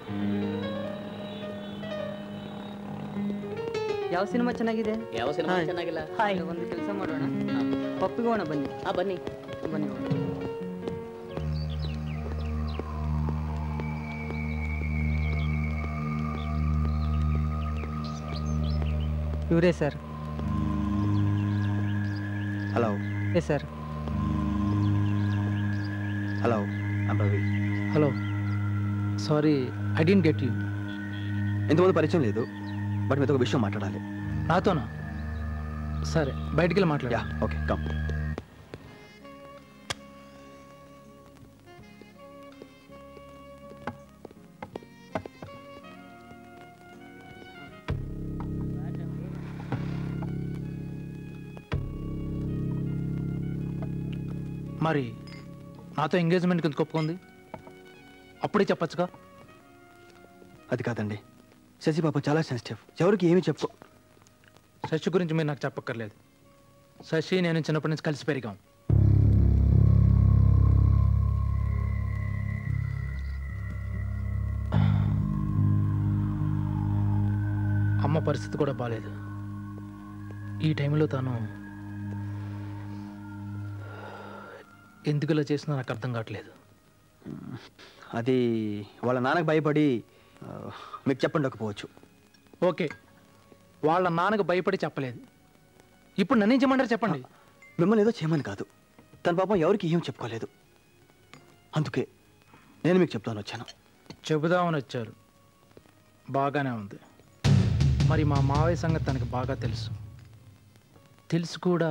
ಯಾವ ಸಿನಿಮಾ ಚೆನ್ನಾಗಿದೆ ಯಾವ ಸಿನಿಮಾ ಹಾಯ್. ಚೆನ್ನಾಗಿಲ್ಲ ಹಾಯ್ ಒಂದು ಕೆಲಸ ಮಾಡೋಣ ಪಪ್ಪಿಗೆ ಹೋಗೋಣ ಬನ್ನಿ ಹಾ ಬನ್ನಿ ಬನ್ನಿ ಹೋಗೋಣ. ಇವರೇ ಸರ್ హలో ఏ sir hello I'm Ravi hello sorry I didn't get you ఇంతకుముందు పరిచయం లేదు బట్ మీతో ఒక విషయం మాట్లాడాలి నాతోనా సరే బయటికి వెళ్ళి మాట్లాడా యా ఓకే కమ్ మరి నాతో ఎంగేజ్మెంట్కి ఎందుకు ఒప్పుకుంది అప్పుడే చెప్పొచ్చుగా అది కాదండి శశి పాప చాలా సెన్సిటివ్ ఎవరికి ఏమీ చెప్పు శశి గురించి మీరు నాకు చెప్పక్కర్లేదు శశి నేను చిన్నప్పటి నుంచి కలిసి పెరిగాం అమ్మ పరిస్థితి కూడా బాగాలేదు ఈ టైంలో తను ఎందుకు ఇలా చేసినా నాకు అర్థం కావట్లేదు అది వాళ్ళ నాన్నకు భయపడి ఆ, మీకు చెప్పండకపోవచ్చు ఓకే వాళ్ళ నాన్నకు భయపడి చెప్పలేదు ఇప్పుడు నన్నేం చేయమంటారు చెప్పండి మిమ్మల్ని ఏదో చేయమని కాదు తన పాపం ఎవరికి ఏం చెప్పుకోలేదు అందుకే నేను మీకు చెప్తాను వచ్చాను చెబుదామని వచ్చారు బాగానే ఉంది మరి మా మావయ్య సంగతి తనకి బాగా తెలుసు తెలుసు కూడా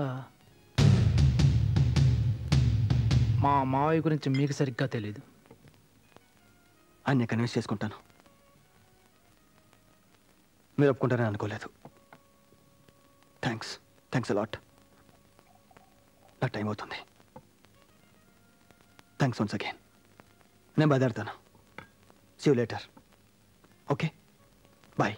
మా మావయ్య గురించి మీకు సరిగ్గా తెలియదు ఆయన కన్విన్స్ చేసుకుంటాను మీరు ఒప్పుకుంటారని అనుకోలేదు థ్యాంక్స్ థ్యాంక్స్ అలాట్ నాకు టైం అవుతుంది థ్యాంక్స్ వన్స్ అగైన్ నేను బయలుదేరుతాను see later okay bye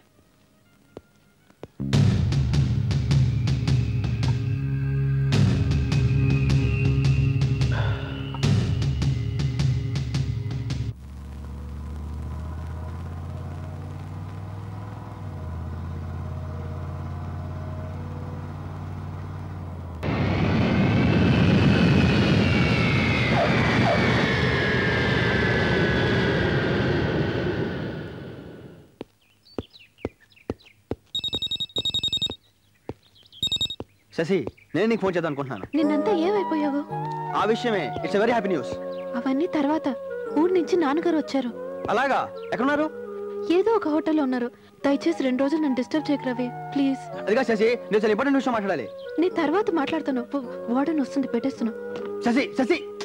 Shashi నేను నీకు ఫోన్ చేద్దాం అనుకుంటున్నాను నిన్నంతా ఏమైపోయావు ఆ విషయమే ఇట్స్ వెరీ హ్యాపీ న్యూస్ అవన్నీ తర్వాత ఊరి నుంచి నాన్నగారు వచ్చారు అలాగా ఎక్కడున్నారు ఏదో ఒక హోటల్లో ఉన్నారు దయచేసి రెండు రోజులు నన్ను డిస్టర్బ్ చేయకు రవి ప్లీజ్ అదిగా శశి నేను చాలా ఇంపార్టెంట్ విషయం మాట్లాడాలి నీ తర్వాత మాట్లాడతాను వార్డెన్ వస్తుంది పెట్టేస్తున్నా శశి శశి